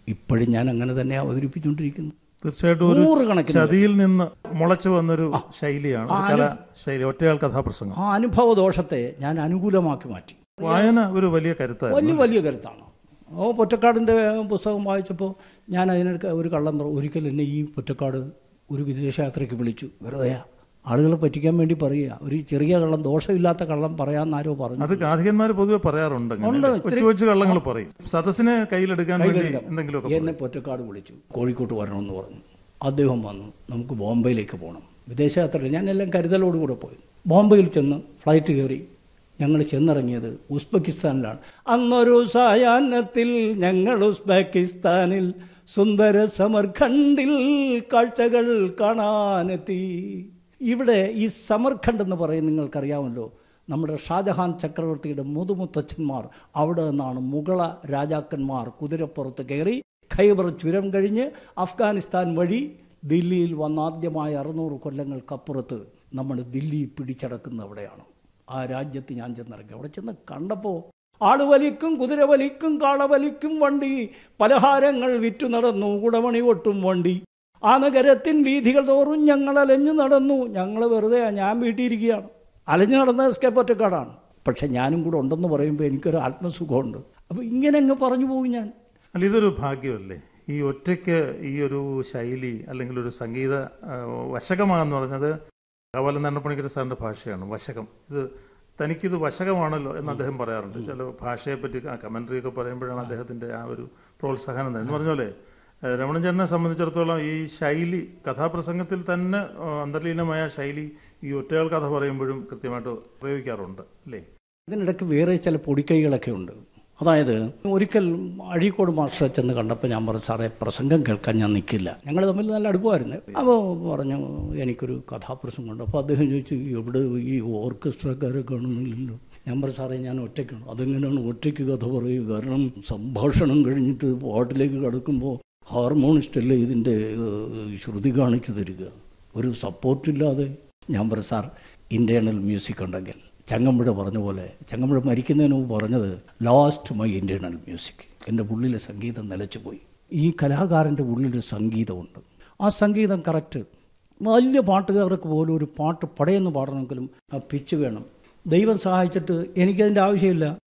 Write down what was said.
ഇപ്പോഴും ഞാൻ അങ്ങനെ തന്നെ അവതരിപ്പിച്ചുകൊണ്ടിരിക്കുന്നു തീർച്ചയായിട്ടും ഒരു നൂറുകണക്കിന് ചതിയിൽ നിന്ന് മുളച്ചു വന്നൊരു ശൈലിയാണ് ഒരു കലാ ശൈലി ഒറ്റയാൾ കഥാപ്രസംഗം ആ അനുഭവ ദോഷത്തെ ഞാൻ അനുകൂലമാക്കി മാറ്റി വായന ഒരു വലിയ കരുത്തായിരുന്നു വലിയ വലിയ കരുത്താണ് ഓ പൊറ്റക്കാടിൻ്റെ പുസ്തകം വായിച്ചപ്പോൾ ഞാൻ അതിനൊരു ഒരു കള്ളം പറ ഒരിക്കൽ എന്നെ ഈ പൊറ്റക്കാട് ഒരു വിദേശയാത്രയ്ക്ക് വിളിച്ചു വെറുതെയാ ആളുകളെ പറ്റിക്കാൻ വേണ്ടി പറയുക ഒരു ചെറിയ കള്ളം ദോഷമില്ലാത്ത കള്ളം പറയാമെന്നാരോ പറഞ്ഞു അത് ഗാന്ധികന്മാർ പൊതുവെ പറയാറുണ്ട് അങ്ങനെ. ഉണ്ട്. കൊച്ചു കൊച്ചു കള്ളങ്ങൾ പറയും സദസ്സിനെ കയ്യിലെടുക്കാൻ വേണ്ടി എന്തെങ്കിലുമൊക്കെ എന്നെ പൊറ്റക്കാട് വിളിച്ചു കോഴിക്കോട്ട് വരണമെന്ന് പറഞ്ഞു അദ്ദേഹം വന്നു നമുക്ക് ബോംബെയിലേക്ക് പോകണം വിദേശയാത്ര ഞാൻ എല്ലാം കരുതലോടുകൂടെ പോയി ബോംബെയിൽ ചെന്ന് ഫ്ലൈറ്റ് കയറി ഞങ്ങൾ ചെന്നിറങ്ങിയത് ഉസ്ബെക്കിസ്ഥാനിലാണ് അന്നൊരു സായാഹ്നത്തിൽ ഞങ്ങൾ ഉസ്ബെക്കിസ്ഥാനിൽ സുന്ദര സമർഖണ്ഡിൽ കാഴ്ചകൾ കാണാനെത്തി ഇവിടെ ഈ സമർഖണ്ഡ് എന്ന് പറയും നിങ്ങൾക്കറിയാമല്ലോ നമ്മുടെ ഷാജഹാൻ ചക്രവർത്തിയുടെ മുതുമുത്തച്ഛന്മാർ അവിടെ നിന്നാണ് മുഗള രാജാക്കന്മാർ കുതിരപ്പുറത്ത് കയറി ഖൈബർ ചുരം കഴിഞ്ഞ് അഫ്ഗാനിസ്ഥാൻ വഴി ദില്ലിയിൽ വന്ന ആദ്യമായ അറുന്നൂറ് കൊല്ലങ്ങൾക്കപ്പുറത്ത് നമ്മൾ ദില്ലി പിടിച്ചടക്കുന്ന അവിടെയാണ് ആ രാജ്യത്ത് ഞാൻ ചെന്നിറങ്ങി അവിടെ ചെന്ന് കണ്ടപ്പോൾ ആളുവലിക്കും കുതിരവലിക്കും കാളവലിക്കും വണ്ടി പലഹാരങ്ങൾ വിറ്റു നടന്നു കുടമണി കൊട്ടും വണ്ടി ആ നഗരത്തിൻ വീഥികൾ തോറും ഞങ്ങൾ അലഞ്ഞു നടന്നു ഞങ്ങൾ വെറുതെ ഞാൻ വീട്ടിയിരിക്കുകയാണ് അലഞ്ഞു നടന്ന എസ്കേപ്പ് ഒറ്റക്കാടാണ് പക്ഷെ ഞാനും കൂടെ ഉണ്ടെന്ന് പറയുമ്പോൾ എനിക്കൊരു ആത്മസുഖമുണ്ട് അപ്പോൾ ഇങ്ങനെ അങ്ങ് പറഞ്ഞു പോകും ഞാൻ അല്ല ഇതൊരു ഭാഗ്യമല്ലേ ഈ ഒറ്റയ്ക്ക് ഈ ഒരു ശൈലി അല്ലെങ്കിൽ ഒരു സംഗീത ആ, വശകമാണെന്ന് പറഞ്ഞത് കവലം നന്നപ്പണിക്കര സാറിന്റെ ഭാഷയാണ് വശകം ഇത് തനിക്കിത് വശകമാണല്ലോ എന്ന് അദ്ദേഹം പറയാറുണ്ട് ചില ഭാഷയെ പറ്റി കമന്ററി ഒക്കെ പറയുമ്പോഴാണ് അദ്ദേഹത്തിന്റെ ആ ഒരു പ്രോത്സാഹനം എന്ന് പറഞ്ഞ പോലെ ഏഹ്, രമണൻ ചേട്ടനെ സംബന്ധിച്ചിടത്തോളം ഈ ശൈലി കഥാപ്രസംഗത്തിൽ തന്നെ ആ, അന്തർലീനമായ ശൈലി ഈ ഒറ്റയാൾ കഥ പറയുമ്പോഴും കൃത്യമായിട്ട് പ്രയോഗിക്കാറുണ്ട് അല്ലേ ഇതിനിടയ്ക്ക് വേറെ ചില പൊടിക്കൈകളൊക്കെ ഉണ്ട് അതായത് ഒരിക്കൽ അഴീക്കോട് മാസ്റ്ററെ ചെന്ന് കണ്ടപ്പോൾ ഞാൻ പറഞ്ഞു സാറേ പ്രസംഗം കേൾക്കാൻ ഞാൻ നിൽക്കില്ല ഞങ്ങൾ തമ്മിൽ നല്ല അടുപ്പമായിരുന്നു അപ്പോൾ പറഞ്ഞു എനിക്കൊരു കഥാപ്രസംഗമുണ്ട് അപ്പോൾ അദ്ദേഹം ചോദിച്ചു എവിടെ ഈ ഓർക്കസ്ട്രക്കാരെ കാണുന്നില്ലല്ലോ ഞാൻ പറഞ്ഞു സാറേ ഞാൻ ഒറ്റയ്ക്കാണ് അതെങ്ങനെയാണ് ഒറ്റയ്ക്ക് കഥ പറയുക കാരണം സംഭാഷണം കഴിഞ്ഞിട്ട് പാട്ടിലേക്ക് കടക്കുമ്പോൾ ഹാർമോണിസ്റ്റ് അല്ലേ ഇതിൻ്റെ ഏഹ്, ശ്രുതി കാണിച്ചു തരിക ഒരു സപ്പോർട്ടില്ലാതെ ഞാൻ പറഞ്ഞു സാർ ഇൻറ്റേർണൽ മ്യൂസിക് ഉണ്ടെങ്കിൽ ചങ്ങമ്പുഴ പറഞ്ഞ പോലെ ചങ്ങമ്പുഴ മരിക്കുന്നതിന് മുമ്പ് പറഞ്ഞത് ലാസ്റ്റ് മൈ ഇൻറ്റേർണൽ മ്യൂസിക് എൻ്റെ ഉള്ളിലെ സംഗീതം നിലച്ചുപോയി ഈ കലാകാരൻ്റെ ഉള്ളിലൊരു സംഗീതമുണ്ട് ആ സംഗീതം കറക്റ്റ് വലിയ പാട്ടുകാർക്ക് പോലും ഒരു പാട്ട് പടയെന്ന് പാടണമെങ്കിലും ആ പിച്ച് വേണം ദൈവം സഹായിച്ചിട്ട് എനിക്കതിൻ്റെ ആവശ്യമില്ല